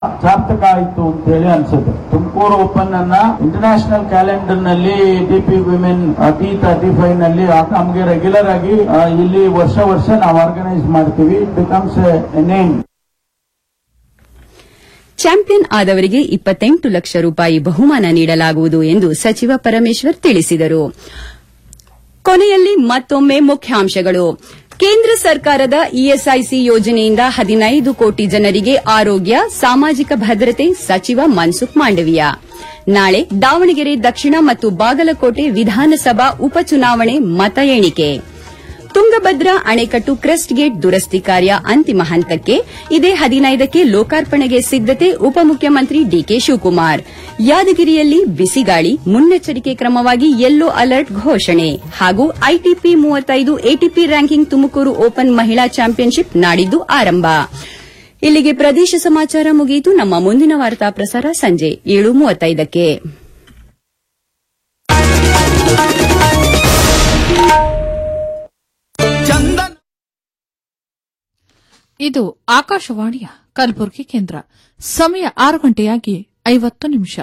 ಸಾರ್ಥಕ ಆಯಿತು ಅಂತ ಹೇಳಿ ಅನ್ಸುತ್ತೆ ತುಮಕೂರು ಓಪನ್ ಅನ್ನ ಇಂಟರ್ನ್ಯಾಷನಲ್ ಕ್ಯಾಲೆಂಡರ್ ನಲ್ಲಿ DP women T thirty five ನಲ್ಲಿ ಆ- ನಮ್ಗೆ ರೆಗ್ಯುಲರ್ ಆಗಿ ಆ, ಇಲ್ಲಿ ವರ್ಷ ವರ್ಷ ನಾವು ಆರ್ಗನೈಸ್ ಮಾಡ್ತೀವಿ it becomes a name champion ಆದವರಿಗೆ ಇಪ್ಪತ್ತೆಂಟು ಲಕ್ಷ ರೂಪಾಯಿ ಬಹುಮಾನ ನೀಡಲಾಗುವುದು ಎಂದು ಸಚಿವ ಪರಮೇಶ್ವರ್ ತಿಳಿಸಿದರು ಕೊನೆಯಲ್ಲಿ ಮತ್ತೊಮ್ಮೆ ಮುಖ್ಯಾಂಶಗಳು ಕೇಂದ್ರ ಸರ್ಕಾರದ ಇಎಸ್ಐಸಿ ಯೋಜನೆಯಿಂದ ಹದಿನೈದು ಕೋಟಿ ಜನರಿಗೆ ಆರೋಗ್ಯ ಸಾಮಾಜಿಕ ಭದ್ರತೆ ಸಚಿವ ಮನ್ಸುಖ್ ಮಾಂಡವಿಯಾ ನಾಳೆ ದಾವಣಗೆರೆ ದಕ್ಷಿಣ ಮತ್ತು ಬಾಗಲಕೋಟೆ ವಿಧಾನಸಭಾ ಉಪಚುನಾವಣೆ ಮತ ಎಣಿಕೆ ತುಂಗಭದ್ರಾ ಅಣೆಕಟ್ಟು ಕ್ರೆಸ್ಟ್ ಗೇಟ್ ದುರಸ್ತಿ ಕಾರ್ಯ ಅಂತಿಮ ಹಂತಕ್ಕೆ ಇದೇ ಹದಿನೈದಕ್ಕೆ ಲೋಕಾರ್ಪಣೆಗೆ ಸಿದ್ದತೆ ಉಪಮುಖ್ಯಮಂತ್ರಿ ಡಿಕೆ ಶಿವಕುಮಾರ್ ಯಾದಗಿರಿಯಲ್ಲಿ ಬಿಸಿಗಾಳಿ ಮುನ್ನೆಚ್ಚರಿಕೆ ಕ್ರಮವಾಗಿ ಯೆಲ್ಲೋ ಅಲರ್ಟ್ ಘೋಷಣೆ ಹಾಗೂ ಐಟಿಪಿ ಮೂವತ್ತೈದು ಎಟಿಪಿ ರ್ಯಾಂಕಿಂಗ್ ತುಮಕೂರು ಓಪನ್ ಮಹಿಳಾ ಚಾಂಪಿಯನ್ಶಿಪ್ ನಾಡಿದ್ದು ಆರಂಭ ಇಲ್ಲಿಗೆ ಪ್ರದೇಶ ಸಮಾಚಾರ ಮುಗಿಯಿತು ನಮ್ಮ ಮುಂದಿನ ವಾರ್ತಾ ಪ್ರಸಾರ ಸಂಜೆ ಏಳು ಮೂವತ್ತೈದಕ್ಕೆ ಚಂದನ್ ಇದು ಆಕಾಶವಾಣಿಯ ಕಲಬುರಗಿ ಕೇಂದ್ರ ಸಮಯ ಆರು ಗಂಟೆಯಾಗಿ ಐವತ್ತು ನಿಮಿಷ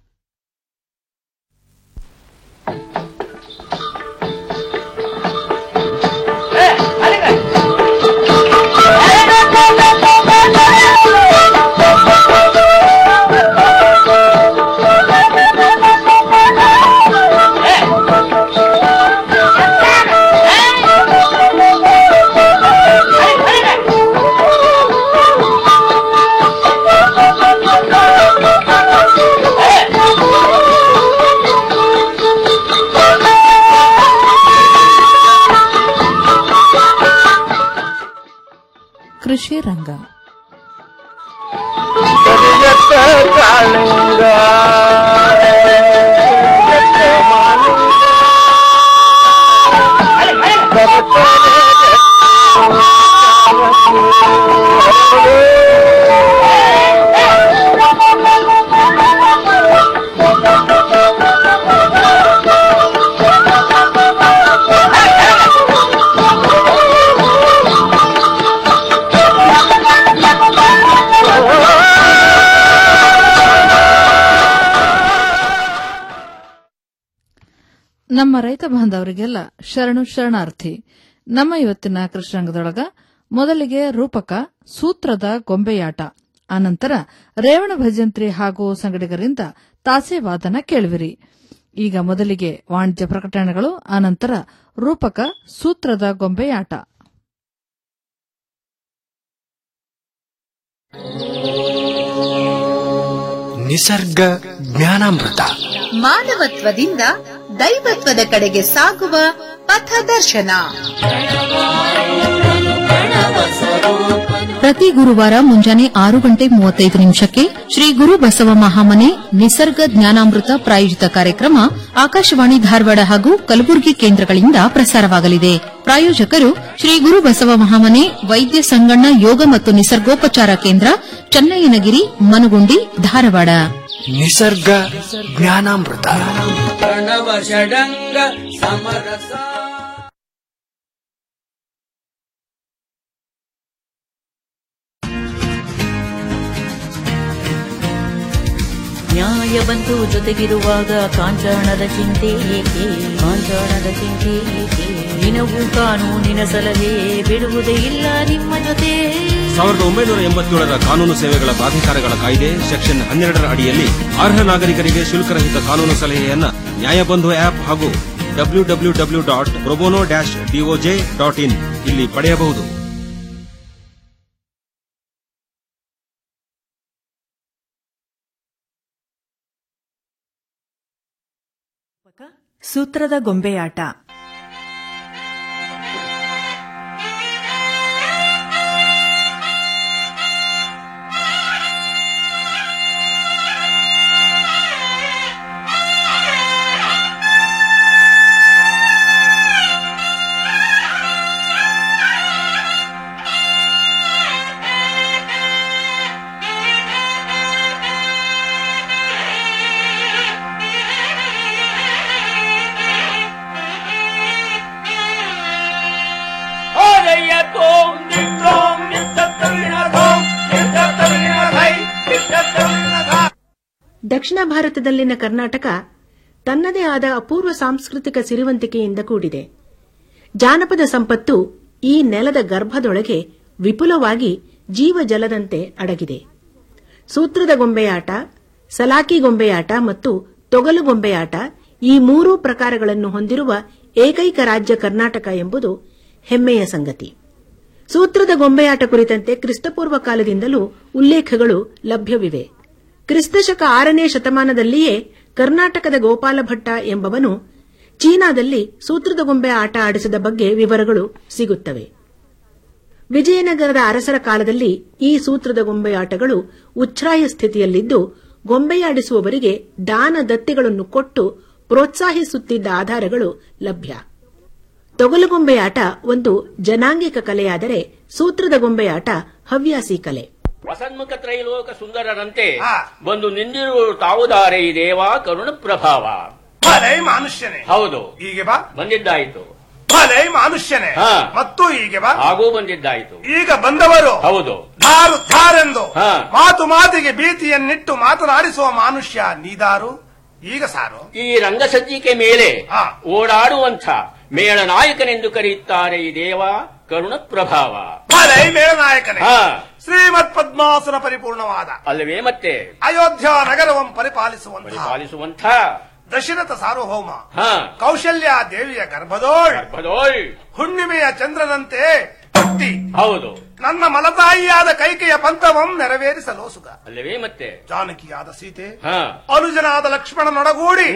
ಕೃಷಿ ರಂಗ ಕರಿಯತ್ತ ಕಾಳಿಂಗ ಕರಿಯತ್ತ ಮಾಲಿಂಗ. ನಮ್ಮ ರೈತ ಬಾಂಧವರಿಗೆಲ್ಲ ಶರಣು ಶರಣಾರ್ಥಿ ನಮ್ಮ ಇವತ್ತಿನ ಕೃಷ್ಣರಂಗದೊಳಗ ಮೊದಲಿಗೆ ರೂಪಕ ಸೂತ್ರದ ಗೊಂಬೆಯಾಟ ಅನಂತರ ರೇವಣ ಭಜಂತ್ರಿ ಹಾಗೂ ಸಂಗಡಿಗರಿಂದ ತಾಸೆ ವಾದನ ಕೇಳುವಿರಿ ಈಗ ಮೊದಲಿಗೆ ವಾಣಿಜ್ಯ ಪ್ರಕಟಣೆಗಳು ಅನಂತರ ರೂಪಕ ಸೂತ್ರದ ಗೊಂಬೆಯಾಟ ನಿಸರ್ಗ ಜ್ಞಾನಾಮೃತ ಮಾನವತ್ವದಿಂದ ದೈವತ್ವದ ಕಡೆಗೆ ಸಾಗುವ ಪಥದರ್ಶನ ಪ್ರತಿ ಗುರುವಾರ ಮುಂಜಾನೆ ಆರು ಗಂಟೆ ಮೂವತ್ತೈದು ನಿಮಿಷಕ್ಕೆ ಶ್ರೀ ಗುರು ಬಸವ ಮಹಾಮನೆ ನಿಸರ್ಗ ಜ್ಞಾನಾಮೃತ ಪ್ರಾಯೋಜಿತ ಕಾರ್ಯಕ್ರಮ ಆಕಾಶವಾಣಿ ಧಾರವಾಡ ಹಾಗೂ ಕಲಬುರಗಿ ಕೇಂದ್ರಗಳಿಂದ ಪ್ರಸಾರವಾಗಲಿದೆ ಪ್ರಾಯೋಜಕರು ಶ್ರೀ ಗುರು ಬಸವ ಮಹಾಮನೆ ವೈದ್ಯ ಸಂಗಣ್ಣ ಯೋಗ ಮತ್ತು ನಿಸರ್ಗೋಪಚಾರ ಕೇಂದ್ರ ಚನ್ನಯ್ಯನಗಿರಿ ಮನಗುಂಡಿ ಧಾರವಾಡ ನಿಸರ್ಗ ಜ್ಞಾನಾಮೃತ ನ್ಯಾಯ ಬಂಧು ಜೊತೆಗಿರುವಾಗ ಕಾಂಚಾಣದ ಚಿಂತೆ ಏಕೆ ಕಾಂಚಾಣದ ಚಿಂತೆ ಏಕೆ ದಿನವೂ ಕಾನೂನಿನ ಸಲಹೆ ಬಿಡುವುದೇ ಇಲ್ಲ ನಿಮ್ಮ ಜೊತೆ ಸಾವಿರದ ಒಂಬೈನೂರ ಎಂಬತ್ತೇಳರ ಕಾನೂನು ಸೇವೆಗಳ ಪ್ರಾಧಿಕಾರಗಳ ಕಾಯ್ದೆ ಸೆಕ್ಷನ್ ಹನ್ನೆರಡರ ಅಡಿಯಲ್ಲಿ ಅರ್ಹ ನಾಗರಿಕರಿಗೆ ಶುಲ್ಕರಹಿತ ಕಾನೂನು ಸಲಹೆಯನ್ನ ನ್ಯಾಯಬಂಧು ಆಪ್ ಹಾಗೂ W W W dot pro bono dash DOJ dot in ಇಲ್ಲಿ ಪಡೆಯಬಹುದು ಸೂತ್ರದ ಗೊಂಬೆಯಾಟ ದಕ್ಷಿಣ ಭಾರತದಲ್ಲಿನ ಕರ್ನಾಟಕ ತನ್ನದೇ ಆದ ಅಪೂರ್ವ ಸಾಂಸ್ಕೃತಿಕ ಸಿರಿವಂತಿಕೆಯಿಂದ ಕೂಡಿದೆ ಜಾನಪದ ಸಂಪತ್ತು ಈ ನೆಲದ ಗರ್ಭದೊಳಗೆ ವಿಪುಲವಾಗಿ ಜೀವಜಲದಂತೆ ಅಡಗಿದೆ ಸೂತ್ರದ ಗೊಂಬೆಯಾಟ ಸಲಾಕಿ ಗೊಂಬೆಯಾಟ ಮತ್ತು ತೊಗಲು ಗೊಂಬೆಯಾಟ ಈ ಮೂರೂ ಪ್ರಕಾರಗಳನ್ನು ಹೊಂದಿರುವ ಏಕೈಕ ರಾಜ್ಯ ಕರ್ನಾಟಕ ಎಂಬುದು ಹೆಮ್ಮೆಯ ಸಂಗತಿ ಸೂತ್ರದ ಗೊಂಬೆಯಾಟ ಕುರಿತಂತೆ ಕ್ರಿಸ್ತಪೂರ್ವ ಕಾಲದಿಂದಲೂ ಉಲ್ಲೇಖಗಳು ಲಭ್ಯವಿವೆ ಕ್ರಿಸ್ತಶಕ ಆರನೇ ಶತಮಾನದಲ್ಲಿಯೇ ಕರ್ನಾಟಕದ ಗೋಪಾಲ ಭಟ್ಟ ಎಂಬವನು ಚೀನಾದಲ್ಲಿ ಸೂತ್ರದ ಗೊಂಬೆ ಆಟ ಆಡಿಸಿದ ಬಗ್ಗೆ ವಿವರಗಳು ಸಿಗುತ್ತವೆ ವಿಜಯನಗರದ ಅರಸರ ಕಾಲದಲ್ಲಿ ಈ ಸೂತ್ರದ ಗೊಂಬೆಯಾಟಗಳು ಉಚ್ಛ್ರಾಯ ಸ್ಥಿತಿಯಲ್ಲಿದ್ದು ಗೊಂಬೆಯಾಡಿಸುವವರಿಗೆ ದಾನ ದತ್ತಿಗಳನ್ನು ಕೊಟ್ಟು ಪ್ರೋತ್ಸಾಹಿಸುತ್ತಿದ್ದ ಆಧಾರಗಳು ಲಭ್ಯ ತೊಗಲುಗೊಂಬೆಯಾಟ ಒಂದು ಜನಾಂಗಿಕ ಕಲೆಯಾದರೆ ಸೂತ್ರದ ಗೊಂಬೆಯಾಟ ಹವ್ಯಾಸಿ ಕಲೆ ವಸನ್ಮುಖ ತ್ರೈಲೋಕ ಸುಂದರರಂತೆ ಬಂದು ನಿಂದಿರುವರು ತಾವುದಾರೆ ಈ ದೇವ ಕರುಣ ಪ್ರಭಾವ ಭಲೇ ಮನುಷ್ಯನೇ ಹೌದು ಹೀಗೆ ಬಾ ಬಂದಿದ್ದಾಯಿತು ಭಲೇ ಮನುಷ್ಯನೇ ಹಾ. ಮತ್ತು ಹೀಗೆ ಬಾ ಹಾಗೂ ಬಂದಿದ್ದಾಯಿತು ಈಗ ಬಂದವರು ಹೌದು ಧಾರು ಧಾರೆಂದು ಹಾ. ಮಾತು ಮಾತಿಗೆ ಭೀತಿಯನ್ನಿಟ್ಟು ಮಾತನಾಡಿಸುವ ಮನುಷ್ಯ ನೀದಾರು ಈಗ ಸಾರು ಈ ರಂಗಸಜ್ಜಿಕೆ ಮೇಲೆ ಹಾ. ಓಡಾಡುವಂಥ ಮೇಳ ನಾಯಕನೆಂದು ಕರೆಯುತ್ತಾರೆ ಈ ದೇವ ಕರುಣ ಪ್ರಭಾವ ಭಲೇ ಮೇಳನಾಯಕನೇ ಹಾ. ಶ್ರೀಮತ್ ಪದ್ಮಾಸನ ಪರಿಪೂರ್ಣವಾದ ಅಲ್ಲವೇ ಮತ್ತೆ ಅಯೋಧ್ಯ ನಗರವನ್ನು ಪರಿಪಾಲಿಸುವಂತಹ ಪರಿಪಾಲಿಸುವಂಥ ದಶರಥ ಸಾರ್ವಭೌಮ ಹಾ ಕೌಶಲ್ಯ ದೇವಿಯ ಗರ್ಭದೋಳ್ ಗರ್ಭದೋಳ್ ಹುಣ್ಣಿಮೆಯ ಚಂದ್ರನಂತೆ ಭಕ್ತಿ ಹೌದು ನನ್ನ ಮಲತಾಯಿಯಾದ ಕೈಕೆಯ ಪಂಥವಂ ನೆರವೇರಿಸಲು ಸುಖ ಅಲ್ಲವೇ ಮತ್ತೆ ಜಾನಕಿಯಾದ ಸೀತೆ ಹಾ ಅನುಜನಾದ ಲಕ್ಷ್ಮಣನೊಡಗೂಡಿ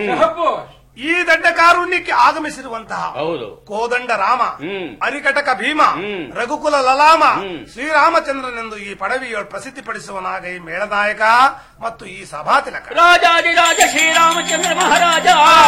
ಈ ದಡ್ಡ ಕಾರುಣ್ಯಕ್ಕೆ ಆಗಮಿಸಿರುವಂತಹ ಹೌದು ಕೋದಂಡ ರಾಮ ಹ್ಮ್. ಅರಿಕಟಕ ಭೀಮ ಹ್ಮ್. ರಘುಕುಲ ಲಲಾಮ ಹ್ಮ್. ಶ್ರೀರಾಮಚಂದ್ರನೆಂದು ಈ ಪಡವಿಯ ಪ್ರಸಿದ್ಧಿಪಡಿಸುವನಾಗ ಈ ಮೇಳನಾಯಕ ಮತ್ತು ಈ ಸಭಾ ತಿಲಕ ರಾಜಾದಿರಾಜ ಶ್ರೀರಾಮಚಂದ್ರ ಮಹಾರಾಜ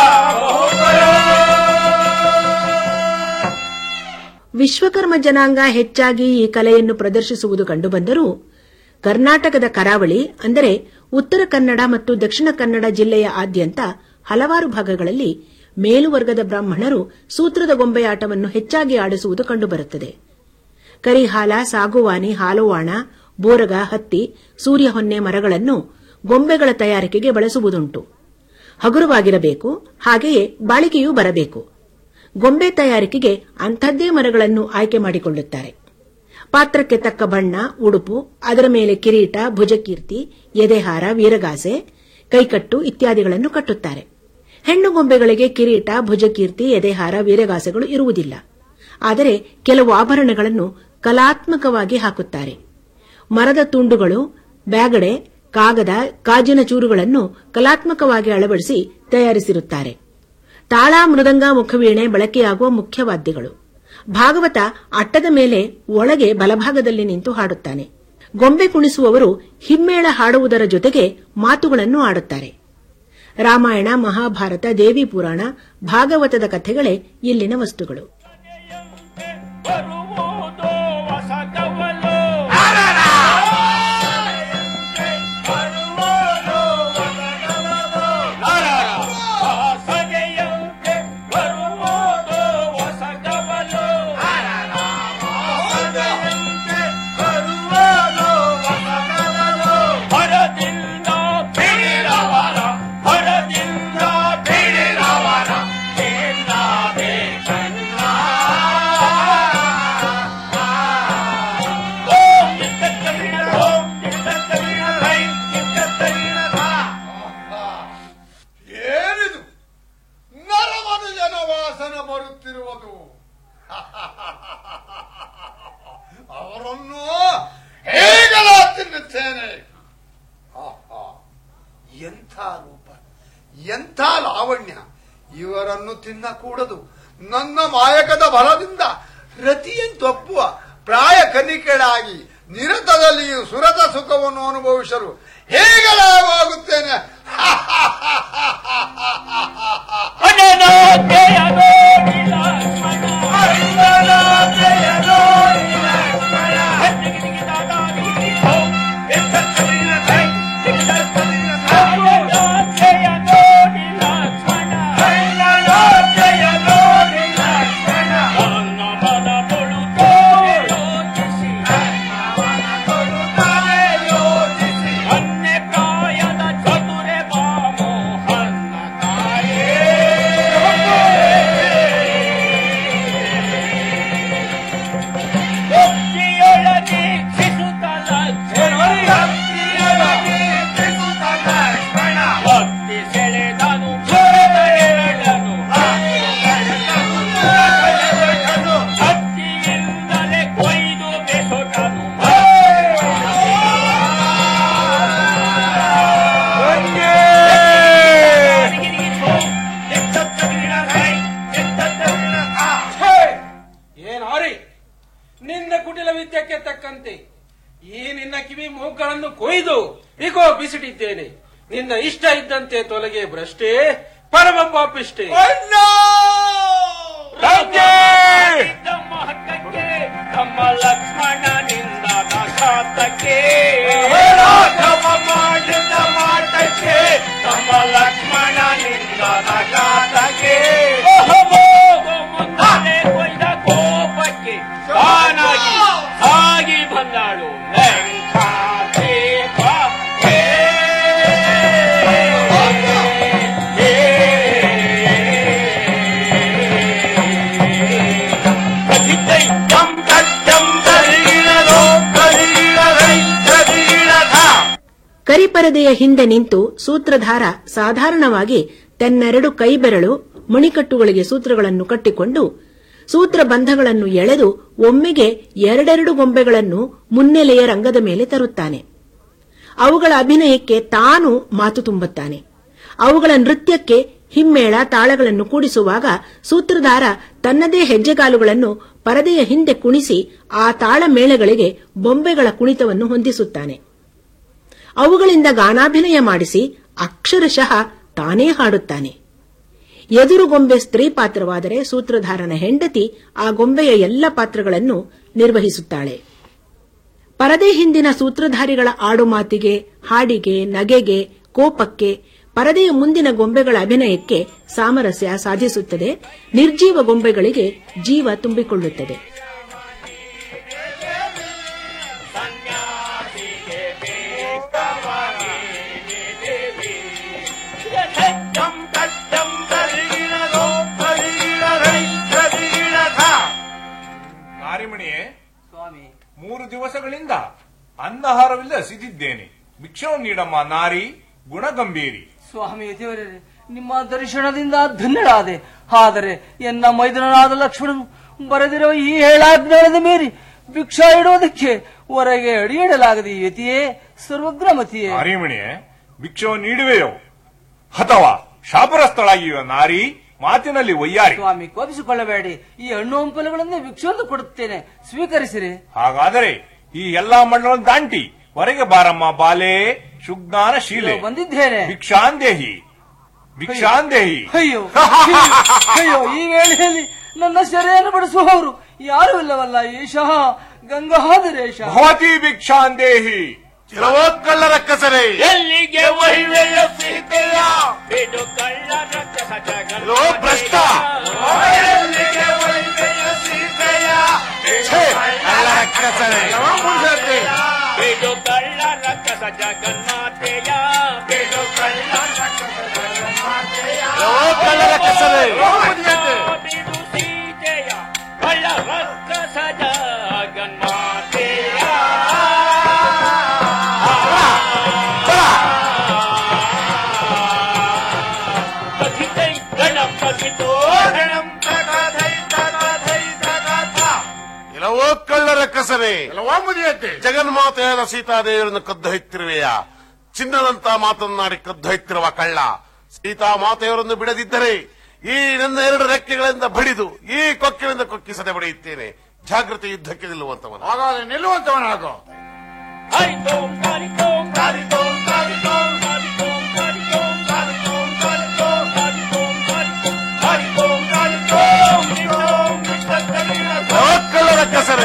ವಿಶ್ವಕರ್ಮ ಜನಾಂಗ ಹೆಚ್ಚಾಗಿ ಈ ಕಲೆಯನ್ನು ಪ್ರದರ್ಶಿಸುವುದು ಕಂಡುಬಂದರೂ ಕರ್ನಾಟಕದ ಕರಾವಳಿ ಅಂದರೆ ಉತ್ತರ ಕನ್ನಡ ಮತ್ತು ದಕ್ಷಿಣ ಕನ್ನಡ ಜಿಲ್ಲೆಯ ಆದ್ಯಂತ ಹಲವಾರು ಭಾಗಗಳಲ್ಲಿ ಮೇಲುವರ್ಗದ ಬ್ರಾಹ್ಮಣರು ಸೂತ್ರದ ಗೊಂಬೆಯಾಟವನ್ನು ಹೆಚ್ಚಾಗಿ ಆಡಿಸುವುದು ಕಂಡುಬರುತ್ತದೆ ಕರಿಹಾಲ ಸಾಗುವಾನಿ ಹಾಲುವಾಣ ಬೋರಗ ಹತ್ತಿ ಸೂರ್ಯಹೊನ್ನೆ ಮರಗಳನ್ನು ಗೊಂಬೆಗಳ ತಯಾರಿಕೆಗೆ ಬಳಸುವುದುಂಟು ಹಗುರವಾಗಿರಬೇಕು ಹಾಗೆಯೇ ಬಾಳಿಕೆಯೂ ಬರಬೇಕು ಗೊಂಬೆ ತಯಾರಿಕೆಗೆ ಅಂಥದ್ದೇ ಮರಗಳನ್ನು ಆಯ್ಕೆ ಮಾಡಿಕೊಳ್ಳುತ್ತಾರೆ ಪಾತ್ರಕ್ಕೆ ತಕ್ಕ ಬಣ್ಣ ಉಡುಪು ಅದರ ಮೇಲೆ ಕಿರೀಟ ಭುಜಕೀರ್ತಿ ಎದೆಹಾರ ವೀರಗಾಸೆ ಕೈಕಟ್ಟು ಇತ್ಯಾದಿಗಳನ್ನು ಕಟ್ಟುತ್ತಾರೆ ಹೆಣ್ಣು ಗೊಂಬೆಗಳಿಗೆ ಕಿರೀಟ ಭುಜಕೀರ್ತಿ ಎದೆಹಾರ ವೀರಗಾಸೆಗಳು ಇರುವುದಿಲ್ಲ ಆದರೆ ಕೆಲವು ಆಭರಣಗಳನ್ನು ಕಲಾತ್ಮಕವಾಗಿ ಹಾಕುತ್ತಾರೆ ಮರದ ತುಂಡುಗಳು ಬ್ಯಾಗಡೆ ಕಾಗದ ಕಾಜಿನ ಚೂರುಗಳನ್ನು ಕಲಾತ್ಮಕವಾಗಿ ಅಳವಡಿಸಿ ತಯಾರಿಸಿರುತ್ತಾರೆ ತಾಳ ಮೃದಂಗ ಮುಖವೀಣೆ ಬಳಕೆಯಾಗುವ ಮುಖ್ಯವಾದ್ಯಗಳು ಭಾಗವತ ಅಟ್ಟದ ಮೇಲೆ ಒಳಗೆ ಬಲಭಾಗದಲ್ಲಿ ನಿಂತು ಹಾಡುತ್ತಾನೆ ಗೊಂಬೆ ಕುಣಿಸುವವರು ಹಿಮ್ಮೇಳ ಹಾಡುವುದರ ಜೊತೆಗೆ ಮಾತುಗಳನ್ನು ಆಡುತ್ತಾರೆ ರಾಮಾಯಣ ಮಹಾಭಾರತ ದೇವಿ ಪುರಾಣ ಭಾಗವತದ ಕಥೆಗಳೇ ಇಲ್ಲಿನ ವಸ್ತುಗಳು ಏನಿದು ನರಮನುಜನ ವಾಸನ ಬರುತ್ತಿರುವುದು ಅವರನ್ನು ಹೇಗಲ ತಿನ್ನುತ್ತೇನೆ ಆಹಾ, ಎಂಥ ರೂಪ ಎಂಥ ಲಾವಣ್ಯ ಇವರನ್ನು ತಿನ್ನಕೂಡದು ನನ್ನ ಮಾಯಕದ ಬಲದಿಂದ ರತಿಯಂತೊಪ್ಪುವ ಪ್ರಾಯ ಕನಿಕೆಳಾಗಿ ನಿರತದಲ್ಲಿಯೂ ಸುರತ ಸುಖವನ್ನು ಅನುಭವಿಸಲು ಹೇಗಲಾಗುತ್ತೇನೆ ಪ್ರಾಯದ ಚತುರೆ ಬಿಸಿಡಿದ್ದೇನೆ ನಿನ್ನ ಇಷ್ಟ ಇದ್ದಂತೆ ತೊಲಗೆ ಭ್ರಷ್ಟೇ ಪರಮ ಪಾಪಿಷ್ಟೇ ತಮ್ಮ ಹಕ್ಕಕ್ಕೆ ತಮ್ಮ ಲಕ್ಷ್ಮಣನಿಂದ ದಾಖಾತಕ್ಕೆ ರಾಘವ ಮಾಡಿದ ಮಾಟಕ್ಕೆ ತಮ್ಮ ಲಕ್ಷ್ಮಣನಿಂದ ದಾಖಾತಕ್ಕೆ ಮುಂದೆ ಕೊಯ್ದ ಕೋಪಕ್ಕೆ ತಾನಾಗಿ ಸಾಗಿ ಬಂದಾಳು ಲಂಕಾದೇವ. ಹೇ, ಹೇ, ಕದಿತೈ ಕಂ ಕಚ್ಚಂ ಕರೀಳದೋ ಕರೀಳದೈ ಕರೀಳದ ಕರಿಪರದೆಯ ಹಿಂದೆ ನಿಂತು ಸೂತ್ರಧಾರ ಸಾಧಾರಣವಾಗಿ ತನ್ನೆರಡು ಕೈಬೆರಳು ಮಣಿಕಟ್ಟುಗಳಿಗೆ ಸೂತ್ರಗಳನ್ನು ಕಟ್ಟಿಕೊಂಡು ಸೂತ್ರ ಬಂಧಗಳನ್ನು ಎಳೆದು ಒಮ್ಮೆಗೆ ಎರಡೆರಡು ಗೊಂಬೆಗಳನ್ನು ಮುನ್ನೆಲೆಯ ರಂಗದ ಮೇಲೆ ತರುತ್ತಾನೆ ಅವುಗಳ ಅಭಿನಯಕ್ಕೆ ತಾನು ಮಾತು ತುಂಬುತ್ತಾನೆ ಅವುಗಳ ನೃತ್ಯಕ್ಕೆ ಹಿಮ್ಮೇಳ ತಾಳಗಳನ್ನು ಕೂಡಿಸುವಾಗ ಸೂತ್ರಧಾರ ತನ್ನದೇ ಹೆಜ್ಜೆಗಾಲುಗಳನ್ನು ಪರದೆಯ ಹಿಂದೆ ಕುಣಿಸಿ ಆ ತಾಳ ಮೇಳಗಳಿಗೆ ಬೊಂಬೆಗಳ ಕುಣಿತವನ್ನು ಹೊಂದಿಸುತ್ತಾನೆ ಅವುಗಳಿಂದ ಗಾನಾಭಿನಯ ಮಾಡಿಸಿ ಅಕ್ಷರಶಃ ತಾನೇ ಹಾಡುತ್ತಾನೆ ಎದುರು ಗೊಂಬೆ ಸ್ತ್ರೀ ಪಾತ್ರವಾದರೆ ಸೂತ್ರಧಾರನ ಹೆಂಡತಿ ಆ ಗೊಂಬೆಯ ಎಲ್ಲ ಪಾತ್ರಗಳನ್ನು ನಿರ್ವಹಿಸುತ್ತಾಳೆ ಪರದೆ ಹಿಂದಿನ ಸೂತ್ರಧಾರಿಗಳ ಆಡುಮಾತಿಗೆ ಹಾಡಿಗೆ ನಗೆಗೆ ಕೋಪಕ್ಕೆ ಪರದೆಯ ಮುಂದಿನ ಗೊಂಬೆಗಳ ಅಭಿನಯಕ್ಕೆ ಸಾಮರಸ್ಯ ಸಾಧಿಸುತ್ತದೆ ನಿರ್ಜೀವ ಗೊಂಬೆಗಳಿಗೆ ಜೀವ ತುಂಬಿಕೊಳ್ಳುತ್ತದೆ ಕಚ್ಚಂ ಕಚ್ಚಂ ಕರೀಳದೋ ಕರೀಳದೈ ಕರೀಳದ ನಾರಿಮಣಿಯೇ ಸ್ವಾಮಿ ಮೂರು ದಿವಸಗಳಿಂದ ಅನ್ನಹಾರವಿಲ್ಲ ಸಿದ್ದಿದ್ದೇನೆ ಭಿಕ್ಷೆ ನೀಡಮ್ಮ ನಾರಿ ಗುಣಗಂಭೀರಿ ಸ್ವಾಮಿ ದೇವರೇ ನಿಮ್ಮ ದರ್ಶನದಿಂದ ಧನ್ಯಳಾದೆ ಆದರೆ ಎನ್ನ ಮೈದನನಾದ ಲಕ್ಷ್ಮಣನು ಬರೆದಿರುವ ಈ ಹೇಳಾಜ್ಞಾನದ ಮೀರಿ ಭಿಕ್ಷಾ ಇಡುವುದಕ್ಕೆ ಹೊರಗೆ ಅಡಿಯಿಡಲಾಗದೆ ಯತಿಯೇ ಸರ್ವಗ್ರಮತಿಯೇ ನಾರಿಮಣಿಯೇ ಭಿಕ್ಷೆ ನೀಡುವೆಯೋ ಅಥವಾ ಶಾಪರಸ್ಥಳಾಗಿಯೋ ನಾರಿ ಮಾತಿನಲ್ಲಿ ಒಯ್ಯಾರಿ ಸ್ವಾಮಿ ಕೋಪಿಸಿಕೊಳ್ಳಬೇಡಿ ಈ ಹಣ್ಣು ಹಂಪಲುಗಳನ್ನೇ ಭಿಕ್ಷೆಯನ್ನು ಕೊಡುತ್ತೇನೆ ಸ್ವೀಕರಿಸಿರಿ ಹಾಗಾದರೆ ಈ ಎಲ್ಲಾ ಮಂಡಲವನ್ನು ದಾಂಟಿ ಹೊರಗೆ ಬಾರಮ್ಮ ಬಾಲೆ ಸುಜ್ಞಾನ ಶೀಲೆ ಬಂದಿದ್ದೇನೆ ಭಿಕ್ಷಾಂದೇಹಿ ಭಿಕ್ಷಾಂದೇಹಿ ಅಯ್ಯೋ ಅಯ್ಯೋ ಈ ವೇಳೆಯಲ್ಲಿ ನನ್ನ ಸೆರೆಯನ್ನು ಬಡಿಸುವವರು ಯಾರು ಇಲ್ಲವಲ್ಲ ಈಶಃ ಗಂಗಾಧರೇಶ ಭವತಿ ಭಿಕ್ಷಾಂದೇಹಿ ಚಿರವೋತ್ಕಳ್ಳರ ಕಸರೆ ಎಲ್ಲಿಗೆ ಒಯ್ವೆಯ ಸೀತೆಯ ಬಿಡು ಕಳ್ಳರ ಕಸ ಲೋ ಭ್ರಷ್ಟ ಎಲ್ಲಿಗೆ ಒಯ್ವೆಯ ಸೀತೆಯ ಛೇ, ಕಳ್ಳರ ಕಸರೆ ಬಿಡು ಕಳ್ಳರ ಕಸ ಜಗನ್ಮಾತೆಯ ಬಿಡು ಕಳ್ಳರ ಕಸ ಜಗನ್ಮಾತೆಯ ಲೋ ಕಳ್ಳರ ಕಸರೆ ಬಿಡು ಸೀತೆಯ ಕಳ್ಳರ ಕಸ ಜಗನ್ಮಾತೆಯ ಕಥಿತೈ ಗಣಪತಿತೋ ಗಣಂ ತಗಧೈ ತಗಧೈ ತಗಧ ಇಲ್ಲವೋ ಕಳ್ಳರ ಕಸರೆ ಜಗನ್ಮಾತೆಯಾದ ಸೀತಾದೇವಿಯನ್ನು ಕದ್ದೊಯ್ತಿರುವೆಯ ಚಿನ್ನದಂತ ಮಾತನ್ನಾಡಿ ಕದ್ದೊಯ್ತಿರುವ ಕಳ್ಳ ಸೀತಾಮಾತೆಯವರನ್ನು ಬಿಡದಿದ್ದರೆ ಈ ನನ್ನ ಎರಡು ರೆಕ್ಕೆಗಳಿಂದ ಬಡಿದು ಈ ಕೊಕ್ಕಿನಿಂದ ಕೊಕ್ಕಿಸದೆ ಬಡಿಯುತ್ತೇನೆ ಜಾಗೃತಿ ಯುದ್ಧಕ್ಕೆ ನಿಲ್ಲುವಂತವನು ಹಾಗಾದ್ರೆ ನಿಲ್ಲುವಂತವನಾಗೋ ಹರಿತೋಂ ಹರಿತೋಂ ಹರಿತೋಂ ಹರಿತೋಂ ಹರಿತೋಂ ಹರಿತೋಂ ಹರಿತೋಂ ಹರಿತೋಂ ಹರಿತೋಂ ಹರಿತೋಂ ಹರಿತೋಂ ಹರಿತೋಂ ಲೋ ಕಳ್ಳರ ಕಸರೆ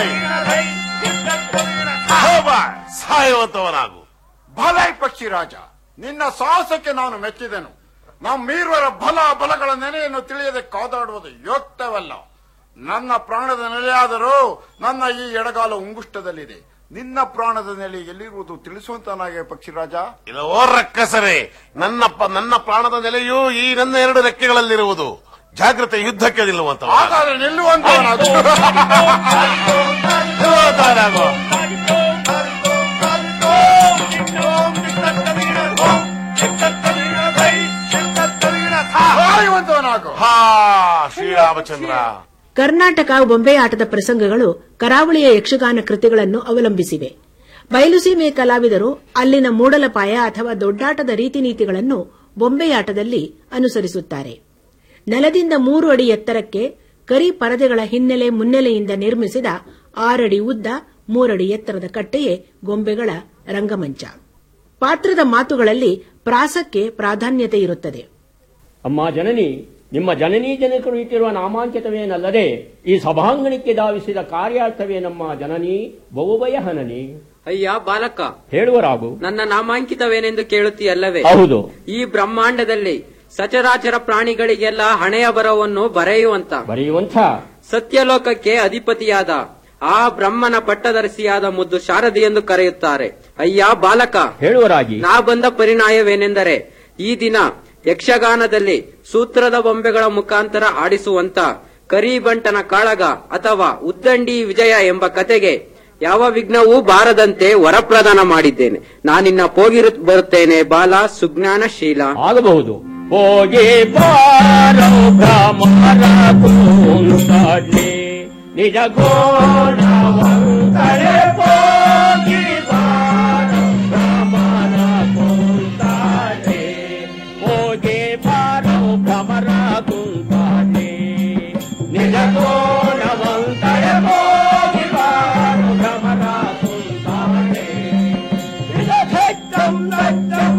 ಹೋಬ, ಸಾಯುವಂತವನಾಗು ಭಲೈ ಪಕ್ಷಿ ರಾಜ ನಿನ್ನ ಸಾಹಸಕ್ಕೆ ನಾನು ಮೆಚ್ಚಿದೆನು ನಮ್ಮೀರ್ವರ ಬಲ ಬಲಗಳ ನೆನೆಯನ್ನು ತಿಳಿಯದೆ ಕಾದಾಡುವುದು ಯೋಕ್ತವಲ್ಲ ನನ್ನ ಪ್ರಾಣದ ನೆಲೆಯಾದರೂ ನನ್ನ ಈ ಎಡಗಾಲ ಉಂಗುಷ್ಟದಲ್ಲಿದೆ ನಿನ್ನ ಪ್ರಾಣದ ನೆಲೆ ಎಲ್ಲಿರುವುದು ತಿಳಿಸುವಂತನಾಗೆ ಪಕ್ಷಿರಾಜ ಇಲ್ಲ ಓ ರಕ್ಕಸರೆ ನನ್ನ ಪ- ನನ್ನ ಪ್ರಾಣದ ನೆಲೆಯೂ ಈ ನನ್ನ ಎರಡು ರೆಕ್ಕೆಗಳಲ್ಲಿರುವುದು ಜಾಗೃತಿ ಯುದ್ಧಕ್ಕೆ ನಿಲ್ಲುವಂತ ಹಾಗಾದ್ರೆ ನಿಲ್ಲುವಂತವನಾಗು ಸಾಯುವಂತವನಾಗು ಹಾ ಶ್ರೀರಾಮಚಂದ್ರ ಕರ್ನಾಟಕ ಬೊಂಬೆ ಆಟದ ಪ್ರಸಂಗಗಳು ಕರಾವಳಿಯ ಯಕ್ಷಗಾನ ಕೃತಿಗಳನ್ನು ಅವಲಂಬಿಸಿವೆ ಬಯಲುಸೀಮೆ ಕಲಾವಿದರು ಅಲ್ಲಿನ ಮೂಡಲಪಾಯ ಅಥವಾ ದೊಡ್ಡಾಟದ ರೀತಿ ನೀತಿಗಳನ್ನು ಬೊಂಬೆಯಾಟದಲ್ಲಿ ಅನುಸರಿಸುತ್ತಾರೆ ನೆಲದಿಂದ ಮೂರು ಅಡಿ ಎತ್ತರಕ್ಕೆ ಕರಿ ಪರದೆಗಳ ಹಿನ್ನೆಲೆ ಮುನ್ನೆಲೆಯಿಂದ ನಿರ್ಮಿಸಿದ ಆರಡಿ ಉದ್ದ ಮೂರಡಿ ಎತ್ತರದ ಕಟ್ಟೆಯೇ ಗೊಂಬೆಗಳ ರಂಗಮಂಚ ಪಾತ್ರದ ಮಾತುಗಳಲ್ಲಿ ಪ್ರಾಸಕ್ಕೆ ಪ್ರಾಧಾನ್ಯತೆ ಇರುತ್ತದೆ ಅಮ್ಮ ಜನನಿ ನಿಮ್ಮ ಜನನೀ ಜನಕರು ಇಟ್ಟಿರುವ ನಾಮಾಂಕಿತವೇನಲ್ಲದೆ ಈ ಸಭಾಂಗಣಕ್ಕೆ ಧಾವಿಸಿದ ಕಾರ್ಯಾರ್ಥವೇನಮ್ಮ ಜನನಿ ಬಹುಭಯ ಹನನಿ ಅಯ್ಯ ಬಾಲಕ ಹೇಳುವರಾಗು ನನ್ನ ನಾಮಾಂಕಿತವೇನೆಂದು ಕೇಳುತ್ತೀಯಲ್ಲವೇ ಹೌದು ಈ ಬ್ರಹ್ಮಾಂಡದಲ್ಲಿ ಸಚರಾಚರ ಪ್ರಾಣಿಗಳಿಗೆಲ್ಲ ಹಣೆಯ ಬರವನ್ನು ಬರೆಯುವಂತ ಬರೆಯುವಂಥ ಸತ್ಯಲೋಕಕ್ಕೆ ಅಧಿಪತಿಯಾದ ಆ ಬ್ರಹ್ಮನ ಪಟ್ಟದರ್ಶಿಯಾದ ಮುದ್ದು ಶಾರದಿ ಎಂದು ಕರೆಯುತ್ತಾರೆ ಅಯ್ಯ ಬಾಲಕ ಹೇಳುವರಾಗಿ ನಾ ಬಂದ ಪರಿಣಾಯವೇನೆಂದರೆ ಈ ದಿನ ಯಕ್ಷಗಾನದಲ್ಲಿ ಸೂತ್ರದ ಬೊಂಬೆಗಳ ಮುಖಾಂತರ ಆಡಿಸುವಂತ ಕರಿಬಂಟನ ಕಾಳಗ ಅಥವಾ ಉದ್ದಂಡಿ ವಿಜಯ ಎಂಬ ಕತೆಗೆ ಯಾವ ವಿಘ್ನವೂ ಬಾರದಂತೆ ವರಪ್ರದಾನ ಮಾಡಿದ್ದೇನೆ ನಾನಿನ್ನ ಹೋಗಿರು ಬರುತ್ತೇನೆ ಬಾಲ ಸುಜ್ಞಾನಶೀಲ ಆಗಬಹುದು ಹೋಗಿ ಬಾರೋ ಭ್ರಮರ ಕುಂತಲೆ ನಿಜ ಗೋಣವಂತಳೆ ಹೋಗಿ ಬಾರೋ ಭ್ರಮರ ಕುಂತಲೆ ಹೋಗಿ ಬಾರೋ ಭ್ರಮರ ಕುಂತಲೆ ನಿಜ ಗೋಣವಂತಳೆ ಹೋಗಿ ಬಾರೋ ಭ್ರಮರ ಕುಂತಲೆ ನಿಜ ಛಚ್ಚಂ ಲಚ್ಚಂ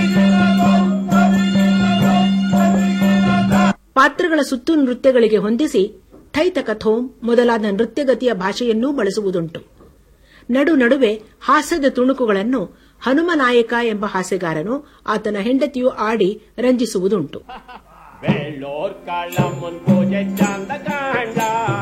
ಪಾತ್ರಗಳ ಸುತ್ತು ನೃತ್ಯಗಳಿಗೆ ಹೊಂದಿಸಿ ಥೈತ ಕಥೋಂ ಮೊದಲಾದ ನೃತ್ಯಗತಿಯ ಭಾಷೆಯನ್ನೂ ಬಳಸುವುದುಂಟು ನಡು ನಡುವೆ ಹಾಸ್ಯದ ತುಣುಕುಗಳನ್ನು ಹನುಮನಾಯಕ ಎಂಬ ಹಾಸ್ಯಗಾರನು ಆತನ ಹೆಂಡತಿಯು ಆಡಿ ರಂಜಿಸುವುದುಂಟು ಬೆಳ್ಳೋರ್ ಕಳ್ಳಮ್ಮನ್ ಪೂಜೆ ಚಂದ ಕಾಂಡ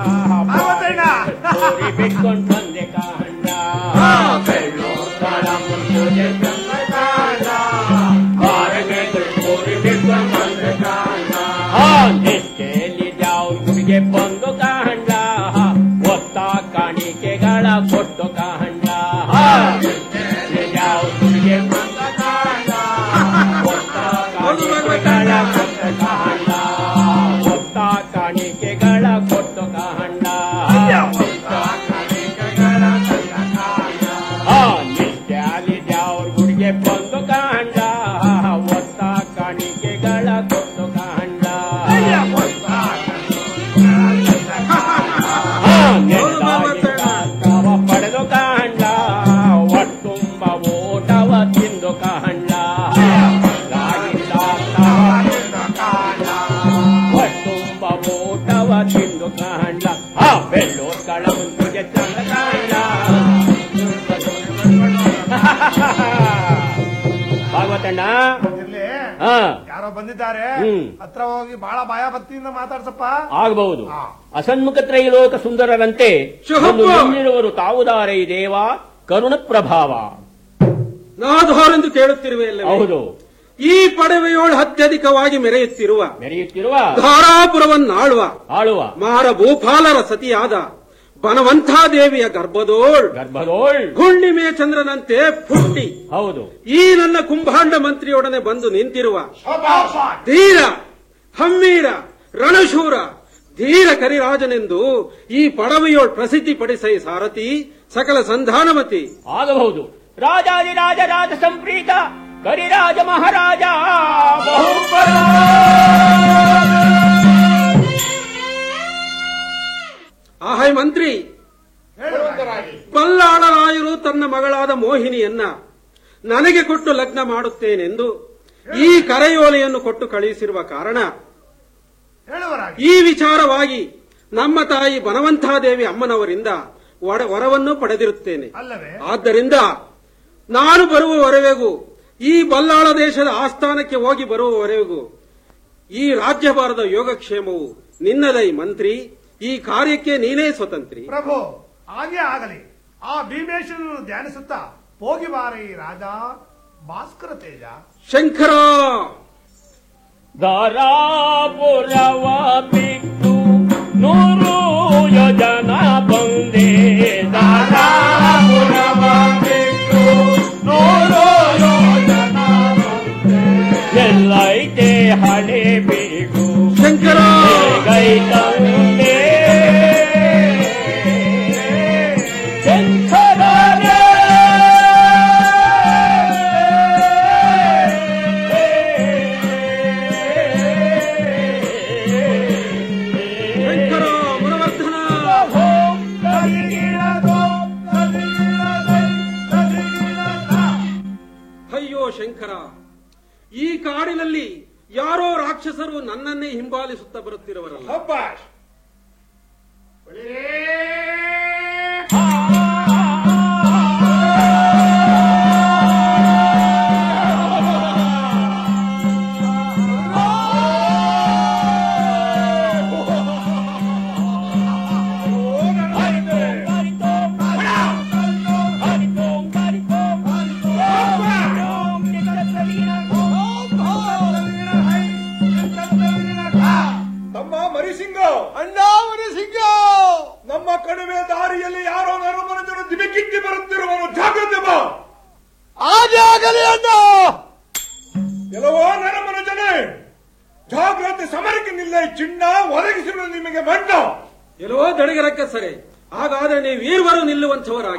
ಕೋರಿ ಬಿಟ್ಕೊಂಡ್ ಬಂದೆ ಕಾಂಡ ಬೆಳ್ಳೋರ್ ಕಳ್ಳಮ್ಮನ್ ಪೂಜೆ ಚಂದ ಕಾಂಡ ಬಾರಗೆ ಕೋರಿ ಬಿಟ್ಕೊಂಡ್ ಬಂದೆ ಕಾಂಡ ನಿಷ್ಠೆಯಲ್ಲಿ ದ್ಯಾವ್ರ ಗುಡಿಗೆ ಬಂದು ಕಾಂಡ ಒತ್ತ ಕಾಣಿಕೆಗಳ ಕೊಟ್ಟು ಕಾಂಡ ದ್ಯಾವ್ರ ಗುಡಿಗೆ ಬಂದು ಕಾಂಡ ಒತ್ತ ಕಾಣಿಕೆಗಳ ಕೊಟ್ಟು ಕಾಂಡ ಒತ್ತ ಕಾಣಿಕೆಗಳ ಕೊಟ್ಟು ಕಾಂಡ ನಿತ್ಯಾಲಿ ದ್ಯಾವ್ರ ಗುಡಿಗೆ ಬಂದು ಕಾಂಡ ಒತ್ತ ಕಾಣಿಕೆಗಳ ಕೊಟ್ಟು ಕಾಂಡ ನೆಲದಾಗಿ ಪಡೆದು ಕಾಂಡ ಒಟ್ಟುಂಬ ಓಟವ ತಿಂದು ಕಾಂಡ ಒಟ್ಟುಂಬ ಓಟವ ತಿಂದು ಕಾಂಡ ಆ ಬೆಳ್ಳೂರ್ ಕಳ ಮುಂದಿಗೆ ಚಂದ ಕಾಂಡ ಭಾಗವತಣ್ಣ ಹಾ ಯಾರೋ ಬಂದಿದ್ದಾರೆ ಹ್ಮ್. ಹತ್ರ ಹೋಗಿ ಬಹಳ ಭಯ ಭಕ್ತಿಯಿಂದ ಮಾತಾಡ್ಸಪ್ಪ ಆಗಬಹುದು ಅಸನ್ಮುಖ ತ್ರೈಲೋಕ ಸುಂದರರಂತೆ ಒಂದು ನಿಲ್ಲಿರುವರು ತಾವುದಾರೆ ಈ ದೇವ ಕರುಣ ಪ್ರಭಾವ ನಾಧಾರೆಂದು ಕೇಳುತ್ತಿರುವೆಯಲ್ಲ ಹೌದು ಈ ಪಡವೆಯೋಳು ಅತ್ಯಧಿಕವಾಗಿ ಮೆರೆಯುತ್ತಿರುವ ಮೆರೆಯುತ್ತಿರುವ ಧಾರಾಪುರವನ್ನಾಳುವ ಆಳುವ ಮಾರ ಭೂಪಾಲರ ಸತಿಯಾದ ಬನವಂತಾದೇವಿಯ ಗರ್ಭದೋಳ್ ಗರ್ಭದೋಳ್ ಹುಣ್ಣಿಮೆ ಚಂದ್ರನಂತೆ ಪುಟ್ಟಿ ಹೌದು ಈ ನನ್ನ ಕುಂಭಾಂಡ ಮಂತ್ರಿಯೊಡನೆ ಬಂದು ನಿಂತಿರುವ ಧೀರ ಹಮ್ಮೀರ ರಣಶೂರ ಧೀರ ಕರಿರಾಜನೆಂದು ಈ ಪಡವೆಯೋಳ್ ಪ್ರಸಿದ್ಧಿ ಪಡಿಸೈ ಸಾರಥಿ ಸಕಲ ಸಂಧಾನಮತಿ ಆಗಬಹುದು ರಾಜಾದಿರಾಜ ರಾಜ ಸಂಪ್ರೀತ ಕರಿರಾಜ ಮಹಾರಾಜ ಬಹುಪರ ಆಹೈ ಮಂತ್ರಿ ಬಲ್ಲಾಳರಾಯರು ತನ್ನ ಮಗಳಾದ ಮೋಹಿನಿಯನ್ನ ನನಗೆ ಕೊಟ್ಟು ಲಗ್ನ ಮಾಡುತ್ತೇನೆಂದು ಈ ಕರೆಯೋಲೆಯನ್ನು ಕೊಟ್ಟು ಕಳುಹಿಸಿರುವ ಕಾರಣ ಈ ವಿಚಾರವಾಗಿ ನಮ್ಮ ತಾಯಿ ಬನವಂತಾದೇವಿ ಅಮ್ಮನವರಿಂದ ವರ- ವರವನ್ನು ಪಡೆದಿರುತ್ತೇನೆ ಆದ್ದರಿಂದ ನಾನು ಬರುವವರೆಗೂ ಈ ಬಲ್ಲಾಳ ದೇಶದ ಆಸ್ಥಾನಕ್ಕೆ ಹೋಗಿ ಬರುವವರೆಗೂ ಈ ರಾಜ್ಯಭಾರದ ಯೋಗಕ್ಷೇಮವು ನಿನ್ನದೈ ಮಂತ್ರಿ ಈ ಕಾರ್ಯಕ್ಕೆ ನೀನೇ ಸ್ವತಂತ್ರಿ ಪ್ರಭು ಹಾಗೆ ಆಗಲಿ ಆ ಭೀಮೇಶ್ವರನು ಧ್ಯಾನಿಸುತ್ತಾ ಹೋಗಿ ಬಾರೈ ರಾಜ ಭಾಸ್ಕರ ತೇಜ ಶಂಕರ ಧಾರಾಪುರವ ಬಿಟ್ಟು ನೂರು ಯೋಜನ ಬಂದೆ ಧಾರಾಪುರವ ಬಿಟ್ಟು ನೂರು ಯೋಜನ ಎಲ್ಲೈತೆ ಹಳೆ ಬೇಕು ಶಂಕರ ಗೈ ತಂದೆ ಶಂಕರನೇ ಈ ಕಾಡಿನಲ್ಲಿ ಯಾರೋ ರಾಕ್ಷಸರು ನನ್ನನ್ನೇ ಹಿಂಬಾಲಿಸುತ್ತಾ ಬರುತ್ತಿರುವರಲ್ಲ ತಮ್ಮ ಮರಿಸಿಂಗ ಅಣ್ಣ ಮರಿಸಿಂಗ ನಮ್ಮ ಕಡಿಮೆ ದಾರಿಯಲ್ಲಿ ಯಾರೋ ನರಮನುಜರು ದಿಮಿಕಿಕ್ಕಿ ಬರುತ್ತಿರುವನು ಜಾಗ್ರತೆ ಬಾ ಆಜಾಗಲಿ ಅಣ್ಣ ಕೆಲವೋ ನರಮನುಜನೇ ಜಾಗ್ರತೆ ಸಮರಕ್ಕೆ ನಿಲ್ಲ ಚಿನ್ನ ಒದಗಿಸಲು ನಿಮಗೆ ಮಂಡ ಎಲ್ಲವೋ ದಡಗರಕ್ಕೆ ಸರಿ ಹಾಗಾದ್ರೆ ನೀವು ವೀರ್ವರು ನಿಲ್ಲುವಂಥವರಾಗಿ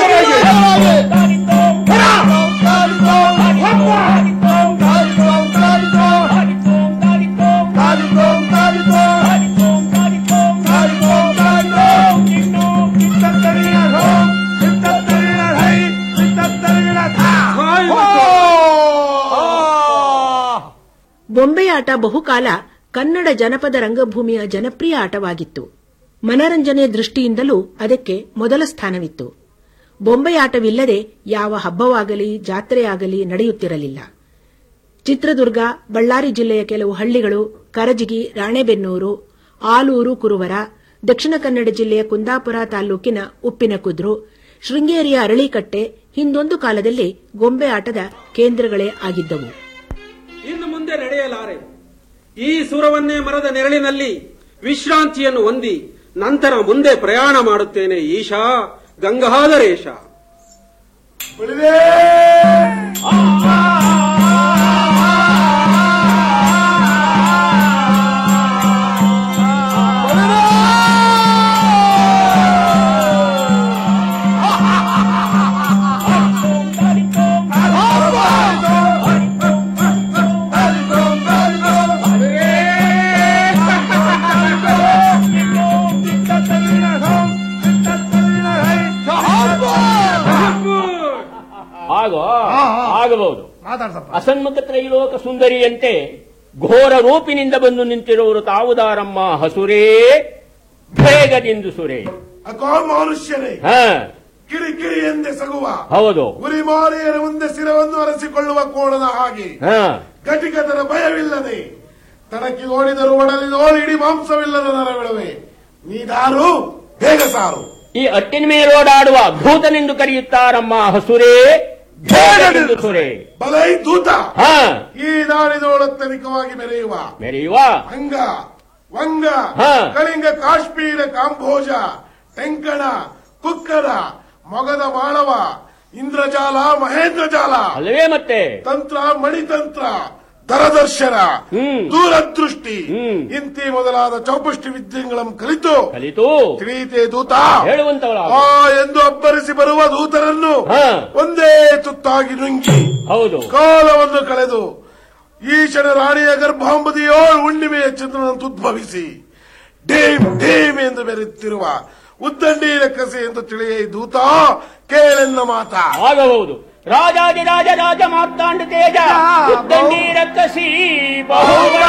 ಬೊಂಬೆಯಾಟ ಬಹುಕಾಲ ಕನ್ನಡ ಜನಪದ ರಂಗಭೂಮಿಯ ಜನಪ್ರಿಯ ಆಟವಾಗಿತ್ತು ಮನರಂಜನೆ ದೃಷ್ಟಿಯಿಂದಲೂ ಅದಕ್ಕೆ ಮೊದಲ ಸ್ಥಾನವಿತ್ತು ಬೊಂಬೆಯಾಟವಿಲ್ಲದೆ ಯಾವ ಹಬ್ಬವಾಗಲಿ ಜಾತ್ರೆಯಾಗಲಿ ನಡೆಯುತ್ತಿರಲಿಲ್ಲ ಚಿತ್ರದುರ್ಗ ಬಳ್ಳಾರಿ ಜಿಲ್ಲೆಯ ಕೆಲವು ಹಳ್ಳಿಗಳು ಕರಜಿಗಿ ರಾಣೆಬೆನ್ನೂರು ಆಲೂರು ಕುರುವರ ದಕ್ಷಿಣ ಕನ್ನಡ ಜಿಲ್ಲೆಯ ಕುಂದಾಪುರ ತಾಲೂಕಿನ ಉಪ್ಪಿನಕುದ್ರು ಶೃಂಗೇರಿಯ ಅರಳಿಕಟ್ಟೆ ಹಿಂದೊಂದು ಕಾಲದಲ್ಲಿ ಗೊಂಬೆ ಆಟದ ಕೇಂದ್ರಗಳೇ ಆಗಿದ್ದವು ಇನ್ನು ಮುಂದೆ ನಡೆಯಲಾರೆ ಈ ಸುರವನ್ನೇ ಮರದ ನೆರಳಿನಲ್ಲಿ ವಿಶ್ರಾಂತಿಯನ್ನು ಹೊಂದಿ ನಂತರ ಮುಂದೆ ಪ್ರಯಾಣ ಮಾಡುತ್ತೇನೆ ಈಶಾ ಗಂಗಾಧರೇಶ ಆಗೋ ಆಗಬಹುದು ಮಾತಾಡ್ಸಪ್ಪ ಅಸನ್ಮುಖ ತ್ರೈಲೋಕ ಸುಂದರಿಯಂತೆ ಘೋರ ರೂಪಿನಿಂದ ಬಂದು ನಿಂತಿರುವರು ತಾವುದಾರಮ್ಮ ಹಸುರೇ ಬೇಗದಿಂದು ಸುರೇ ಅಕೋ ಮನುಷ್ಯರೇ ಹ ಕಿರಿ ಕಿರಿ ಎಂದೆ ಸಗುವ ಹೌದು ಉರಿ ಮಾರಿಯರ ಮುಂದೆ ಶಿರವನ್ನು ಅರಸಿಕೊಳ್ಳುವ ಕೋಣದ ಹಾಗೆ ಹ ಘಟಿಕತರ ಭಯವಿಲ್ಲದೆ ತನಕ್ಕೆ ಓಡಿದರು ಒಡಲಿದೋಳು ಇಡೀ ಮಾಂಸವಿಲ್ಲದ ನರವಿಳುವೆ ನೀದಾರು ಬೇಗ ಸಾರು ಈ ಅಟ್ಟಿನ ಮೇಲೋಡಾಡುವ ಭೂತನೆಂದು ಕರೆಯುತ್ತಾರಮ್ಮ ಹಸುರೇ ಬೇಗದಿಂದು ಸುರೇ ಬಲೈ ದೂತ ಹ ಈ ನಾಡಿನೋಳತ್ತನಿಕವಾಗಿ ಮೆರೆಯುವ ಮೆರೆಯುವ ಅಂಗ ವಂಗ ಹಾ. ಕಳಿಂಗ ಕಾಶ್ಮೀರ ಕಾಂಬೋಜ ಟೆಂಕಣ ಕುಕ್ಕರ ಮೊಗದ ಮಾಳವ ಇಂದ್ರಜಾಲ ಮಹೇಂದ್ರಜಾಲ ಅಲ್ಲವೇ ಮತ್ತೆ ತಂತ್ರ ಮಣಿತಂತ್ರ ದರದರ್ಶನ ದೂರದೃಷ್ಟಿ ಇಂತಿ ಮೊದಲಾದ ಚೌಪಷ್ಟಿ ವಿದ್ಯೆಗಳನ್ನು ಕಲಿತು ಕಲಿತು ತಿಳಿಯಿತೆ ದೂತ ಹೇಳುವಂತವಳ ಆ ಎಂದು ಅಬ್ಬರಿಸಿ ಬರುವ ದೂತರನ್ನು ಒಂದೇ ತುತ್ತಾಗಿ ನುಂಗಿ ಹೌದು ಕಾಲವನ್ನು ಕಳೆದು ಈಶನ ರಾಣಿಯ ಗರ್ಭಾಂಬುದಿಯೋಳ್ ಹುಣ್ಣಿಮೆಯ ಚಂದ್ರನಂತ ಉದ್ಭವಿಸಿ ಡೇಮ್ ಡೇಮ್ ಎಂದು ಬೆರೆಯುತ್ತಿರುವ ಉದ್ದಂಡಿ ರಕ್ಕಸಿ ಎಂದು ತಿಳಿಯ ಈ ದೂತ ಕೇಳೆನ್ನ ಮಾತ ಆಗಬಹುದು ರಾಜಾದಿರಾಜ ರಾಜ ಮಾರ್ತಾಂಡ ತೇಜ ಉದ್ದಂಡಿ ರಕ್ಕಸಿ ಬಹುಬಲ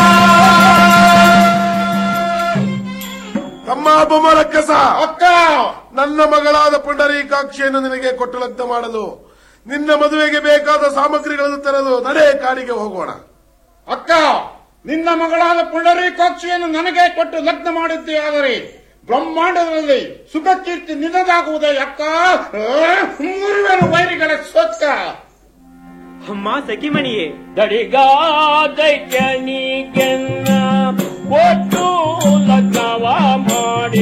ತಮ್ಮ ಬೊಮ್ಮ ರಕ್ಕಸ ಅಕ್ಕ ನನ್ನ ಮಗಳಾದ ಪುಂಡರೀಕಾಕ್ಷಿಯನ್ನು ನಿನಗೆ ಕೊಟ್ಟು ಲಗ್ನ ಮಾಡಲು ನಿನ್ನ ಮದುವೆಗೆ ಬೇಕಾದ ಸಾಮಗ್ರಿಗಳನ್ನು ತರಲು ನಡೆ ಕಾಡಿಗೆ ಹೋಗೋಣ ಅಕ್ಕ ನಿನ್ನ ಮಗಳಾದ ಪುಂಡರೀಕಾಕ್ಷಿಯನ್ನು ನನಗೆ ಕೊಟ್ಟು ಲಗ್ನ ಮಾಡಿದ್ದೇ ಆದರೆ ಬ್ರಹ್ಮಾಂಡದಲ್ಲಿ ಸುಖ ಕೀರ್ತಿ ನಿನ್ನದಾಗುವುದೇ ಅಕ್ಕ ಆ, ಮೂರುವೆರು ವೈರಿಗಳ ಸ್ವತ್ತ ಅಮ್ಮ ಸಖಿಮಣಿಯೇ ದಡಿಗಾದೈತ್ಯನಿಗೆನ್ನ ಕೊಟ್ಟು ಲಗ್ನವ ಮಾಡಿ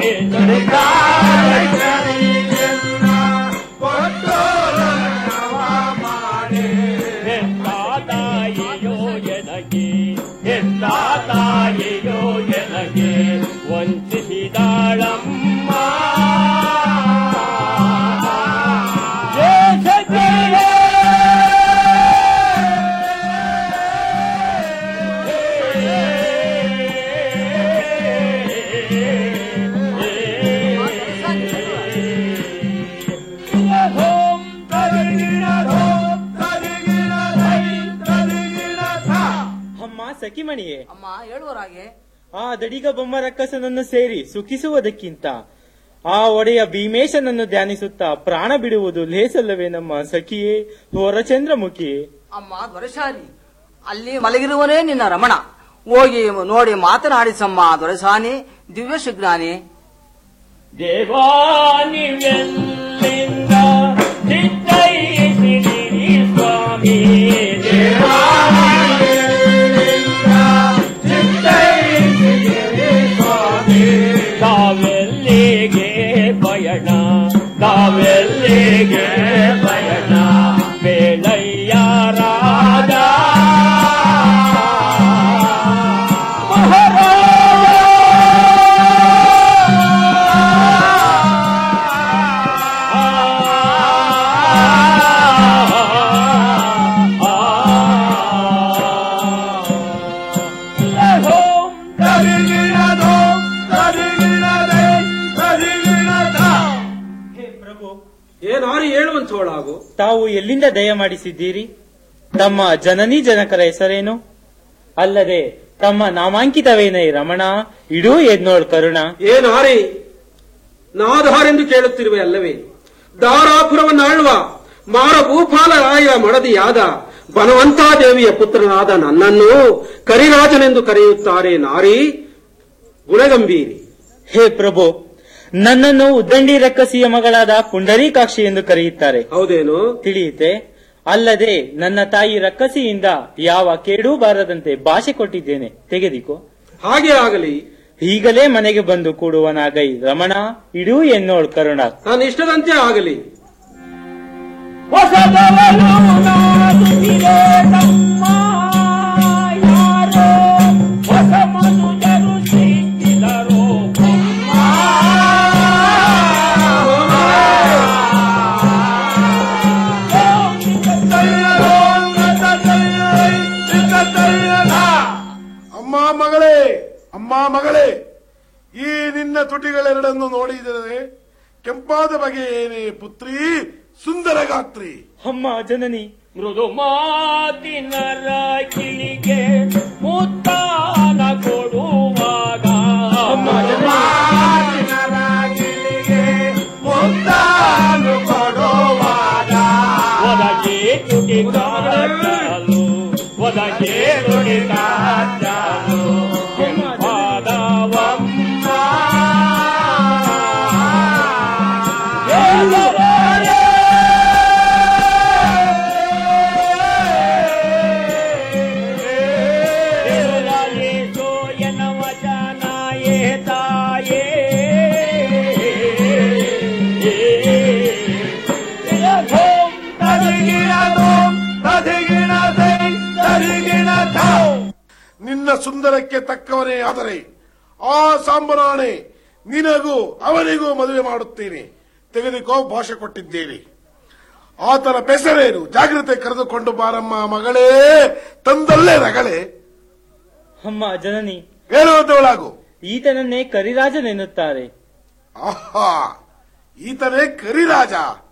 ಹೆತ್ತ ತಾಯಿಯೋ ಎನಗೆ ಹೆತ್ತ ತಾಯಿಯೋ ಎನಗೆ ವಂಚಿಸಿದಾಳಮ್ಮ ದೇಶ ಜಯ ಸಖಿಮಣಿಯೇ ಅಮ್ಮ ಹೇಳುವರಾಗೆ ಆ ದಡಿಗ ಬೊಮ್ಮ ರಕ್ಕಸನನ್ನು ಸೇರಿ ಸುಖಿಸುವುದಕ್ಕಿಂತ ಆ ಒಡೆಯ ಭೀಮೇಶನನ್ನು ಧ್ಯಾನಿಸುತ್ತಾ ಪ್ರಾಣ ಬಿಡುವುದು ಲೇಸಲ್ಲವೇ ನಮ್ಮ ಸಖಿಯೇ ಹೊರಚಂದ್ರಮುಖಿಯೇ ಅಮ್ಮ ದೊರೆಸಾರಿ ಅಲ್ಲಿ ಮಲಗಿರುವನೇ ನಿನ್ನ ರಮಣ ಹೋಗಿ ನೋಡಿ ಮಾತನಾಡಿಸಮ್ಮ ದೊರೆಸಾನಿ ದಿವ್ಯ ಸುಜ್ಞಾನಿ ದೇವಾನಿವೆಲ್ಲಿಂದ ಚಿತ್ತೈಸಿರಿ ಸ್ವಾಮಿ ತಾವೆಲ್ಲಿಗೆ ಪಯಣ ತಾವೆಲ್ಲಿಗೆ ಪಯಣ ಬೇಲಯ್ಯ ರಾಜ ಏನಾರು ಹೇಳುವಂತೋಳಾಗು ತಾವು ಎಲ್ಲಿಂದ ದಯ ಮಾಡಿಸಿದ್ದೀರಿ ತಮ್ಮ ಜನನಿ ಜನಕರ ಹೆಸರೇನು ಅಲ್ಲದೆ ತಮ್ಮ ನಾಮಾಂಕಿತವೇನೇ ರಮಣ ಇಡೂ ಎದ್ನೋಳ್ ಕರುಣ ಏನು ಹಾರಿ ನಾಧಾರೆಂದು ಕೇಳುತ್ತಿರುವೆ ಅಲ್ಲವೇ ದಾರಾಪುರವನ್ನಾಳುವ ಮಾರ ಭೂಪಾಲ ರಾಯ ಮಡದಿಯಾದ ಬನವಂತಾದೇವಿಯ ಪುತ್ರನಾದ ನನ್ನನ್ನು ಕರಿರಾಜನೆಂದು ಕರೆಯುತ್ತಾರೆ ನಾರಿ ಗುಣಗಂಭೀರಿ ಹೇ ಪ್ರಭು ನನ್ನನ್ನು ಉದ್ದಂಡಿ ರಕ್ಕಸಿಯ ಮಗಳಾದ ಪುಂಡರೀಕಾಕ್ಷಿ ಎಂದು ಕರೆಯುತ್ತಾರೆ ಹೌದೇನು ತಿಳಿಯುತ್ತೆ ಅಲ್ಲದೆ ನನ್ನ ತಾಯಿ ರಕ್ಕಸಿಯಿಂದ ಯಾವ ಕೇಡೂ ಬಾರದಂತೆ ಭಾಷೆ ಕೊಟ್ಟಿದ್ದೇನೆ ತೆಗೆದಿಕೋ ಹಾಗೆ ಆಗಲಿ ಈಗಲೇ ಮನೆಗೆ ಬಂದು ಕೂಡುವನಾಗೈ ರಮಣ ಇಡೂ ಎನ್ನೋಳ್ ಕರುಣ ನಾನು ಇಷ್ಟದಂತೆ ಆಗಲಿ ಹೊಸದವನು ನಾದುತ್ತಿರೆ ನಮ್ಮ ಯಾರೋ ಹೊಸ ಮನುಜರು ಸಿಕ್ಕಿದರು ಅಮ್ಮ ಮಗಳೇ ಅಮ್ಮ ಮಗಳೇ ಈ ನಿನ್ನ ತುಟಿಗಳೆರಡನ್ನು ನೋಡಿದರೆ ಕೆಂಪಾದ ಬಗೆ ಏನೇ ಪುತ್ರಿ ಸುಂದರ ಗಾತ್ರಿ ಅಮ್ಮ ಜನನಿ ಮೃದು ಮಾತಿನರ ಕಿಳಿಗೆ ಮುತ್ತಾನ ಕೊಡುವಾಗ ಒದಗೆ ತುಟಿ ಕಾಚಾಲು ಒದಗೆ ತುಟಿ ಕಾಚಾಲು ಕೆಂಪಾದವಮ್ಮ ನಿನ್ನ ಸುಂದರಕ್ಕೆ ತಕ್ಕವನೇ ಆದರೆ ಆ ಸಾಂಬರಾಣೆ ನಿನಗೂ ಅವನಿಗೂ ಮದುವೆ ಮಾಡುತ್ತೇನೆ ತೆಗೆದುಕೋ ಭಾಷೆ ಕೊಟ್ಟಿದ್ದೇನೆ ಆತನ ಬೆಸರೇನು ಜಾಗ್ರತೆ ಕರೆದುಕೊಂಡು ಬಾರಮ್ಮ ಮಗಳೇ ತಂದಲ್ಲೇ ರಗಳೇ ಅಮ್ಮ ಜನನಿ ಹೇಳುವುದವಳಾಗು ಈತನನ್ನೇ ಕರಿರಾಜನೆನ್ನುತ್ತಾರೆ ಆಹಾ ಈತನೇ ಕರಿರಾಜ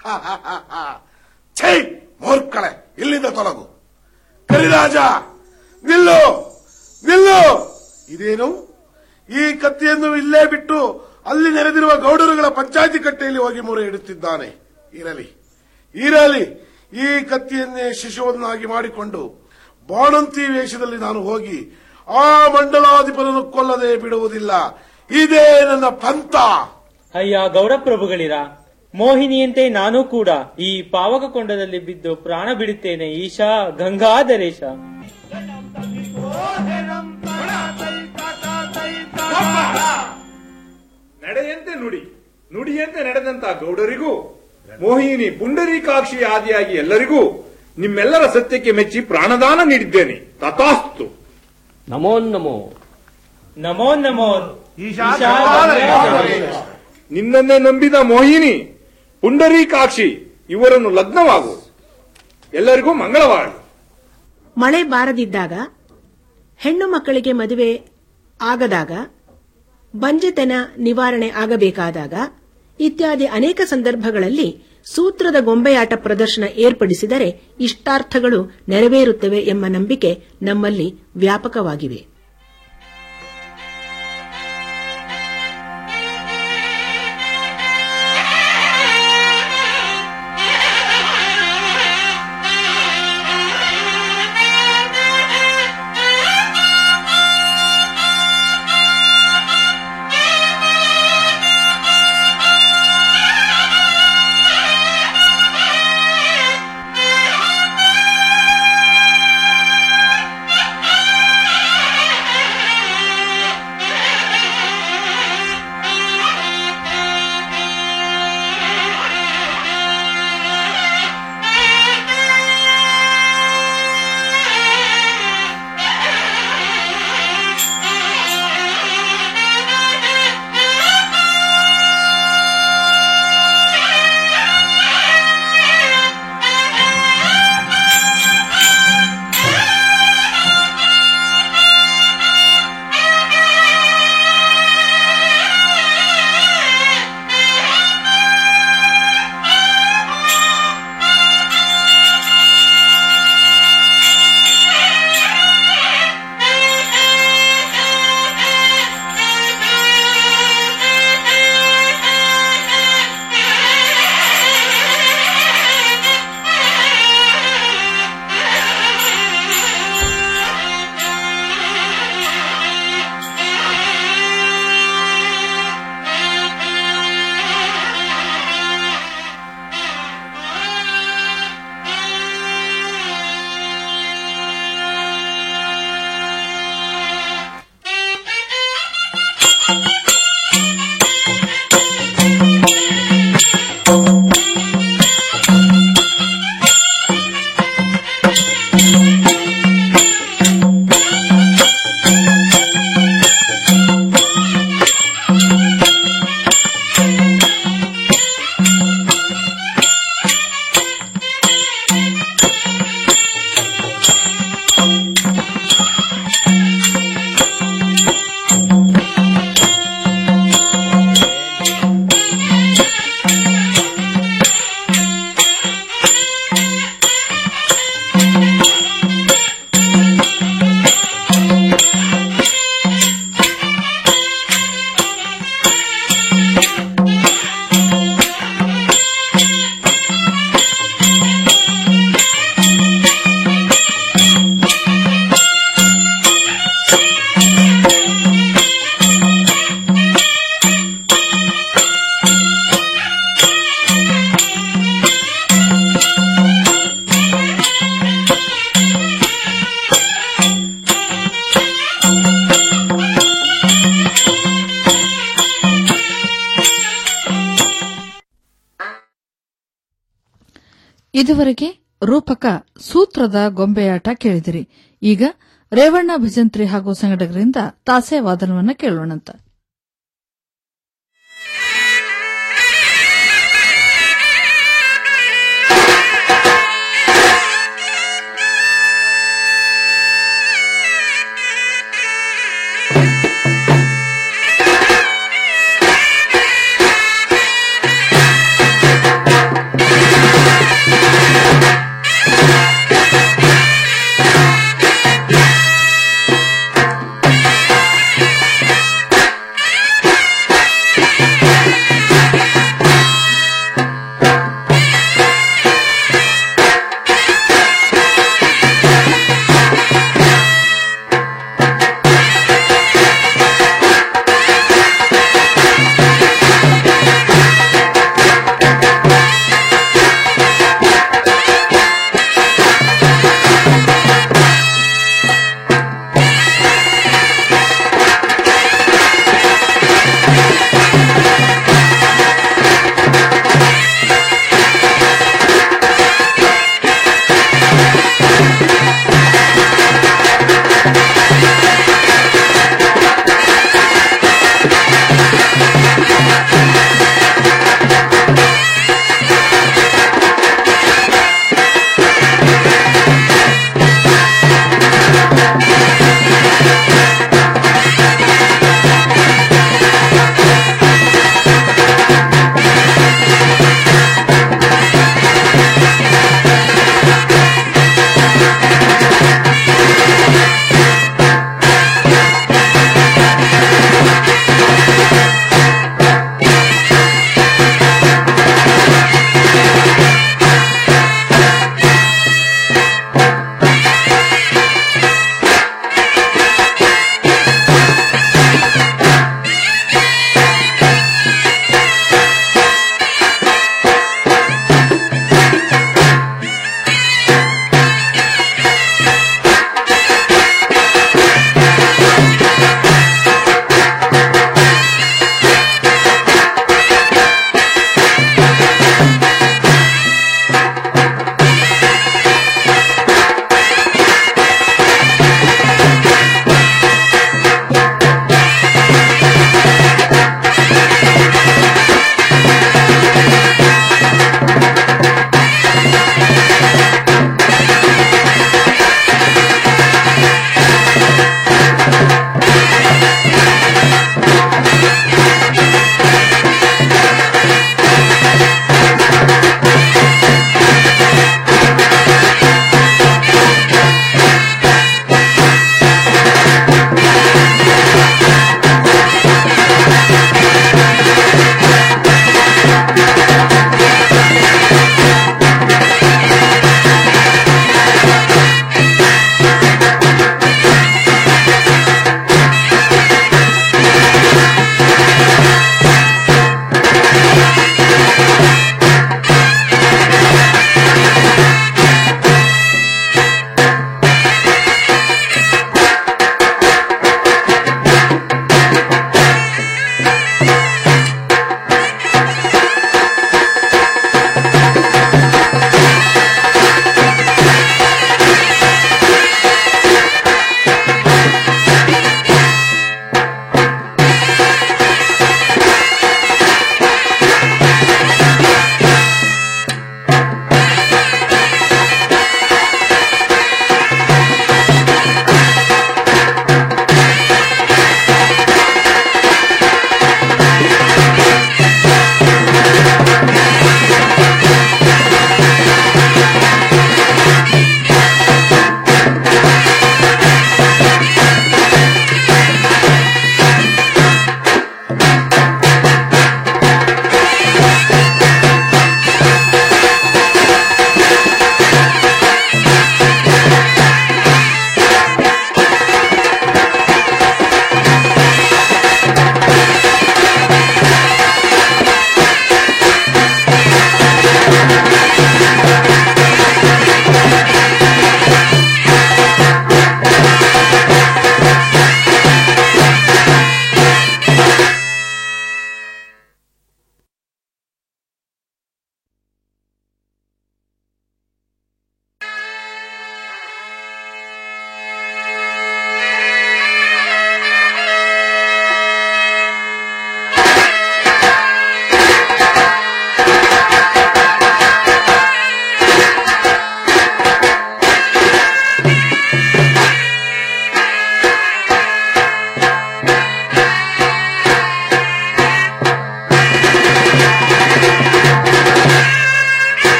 ಛೈ ಮೂರ್ಖಳೆ ಇಲ್ಲಿಂದ ತೊಲಗು ಕರಿರಾಜ ನಿಲ್ಲು ನಿಲ್ಲು ಇದೇನು ಈ ಕತ್ತಿಯನ್ನು ಇಲ್ಲೇ ಬಿಟ್ಟು ಅಲ್ಲಿ ನೆರೆದಿರುವ ಗೌಡರುಗಳ ಪಂಚಾಯತಿ ಕಟ್ಟೆಯಲ್ಲಿ ಹೋಗಿ ಮೊರೆ ಇಡುತ್ತಿದ್ದಾನೆ ಇರಲಿ ಇರಲಿ ಈ ಕತ್ತಿಯನ್ನೇ ಶಿಶುವನ್ನಾಗಿ ಮಾಡಿಕೊಂಡು ಬಾಣಂತಿ ವೇಷದಲ್ಲಿ ನಾನು ಹೋಗಿ ಆ ಮಂಡಲಾಧಿಪನನ್ನು ಕೊಲ್ಲದೆ ಬಿಡುವುದಿಲ್ಲ ಇದೇ ನನ್ನ ಪಂಥ ಅಯ್ಯ ಗೌಡಪ್ರಭುಗಳಿರ ಮೋಹಿನಿಯಂತೆ ನಾನು ಕೂಡ ಈ ಪಾವಕ ಕೊಂಡದಲ್ಲಿ ಬಿದ್ದು ಪ್ರಾಣ ಬಿಡುತ್ತೇನೆ ಈಶಾ ಗಂಗಾಧರೇಶ ನಡೆಯಂತೆ ನುಡಿ ನುಡಿಯಂತೆ ನಡೆದಂತ ಗೌಡರಿಗೂ ಮೋಹಿನಿ ಪುಂಡರೀಕಾಕ್ಷಿ ಆದಿಯಾಗಿ ಎಲ್ಲರಿಗೂ ನಿಮ್ಮೆಲ್ಲರ ಸತ್ಯಕ್ಕೆ ಮೆಚ್ಚಿ ಪ್ರಾಣದಾನ ನೀಡಿದ್ದೇನೆ ತಥಾಸ್ತು ನಮೋ ನಮೋ ನಮೋ ನಮೋ ನಿನ್ನನ್ನೇ ನಂಬಿದ ಮೋಹಿನಿ ಪುಂಡರೀಕಾಕ್ಷಿ ಇವರನ್ನು ಲಗ್ನವಾಗು ಎಲ್ಲರಿಗೂ ಮಂಗಳವಾಗಲಿ ಮಳೆ ಬಾರದಿದ್ದಾಗ ಹೆಣ್ಣು ಮಕ್ಕಳಿಗೆ ಮದುವೆ ಆಗದಾಗ ಬಂಜೆತನ ನಿವಾರಣೆ ಆಗಬೇಕಾದಾಗ ಇತ್ಯಾದಿ ಅನೇಕ ಸಂದರ್ಭಗಳಲ್ಲಿ ಸೂತ್ರದ ಗೊಂಬೆಯಾಟ ಪ್ರದರ್ಶನ ಏರ್ಪಡಿಸಿದರೆ ಇಷ್ಟಾರ್ಥಗಳು ನೆರವೇರುತ್ತವೆ ಎಂಬ ನಂಬಿಕೆ ನಮ್ಮಲ್ಲಿ ವ್ಯಾಪಕವಾಗಿವೆ ಇದುವರೆಗೆ ರೂಪಕ ಸೂತ್ರದ ಗೊಂಬೆಯಾಟ ಕೇಳಿದಿರಿ ಈಗ ರೇವಣ್ಣ ಭಜಂತ್ರಿ ಹಾಗೂ ಸಂಘಟಕರಿಂದ ತಾಸೆ ವಾದನವನ್ನ ಕೇಳೋಣಂತ Thank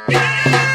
ಆ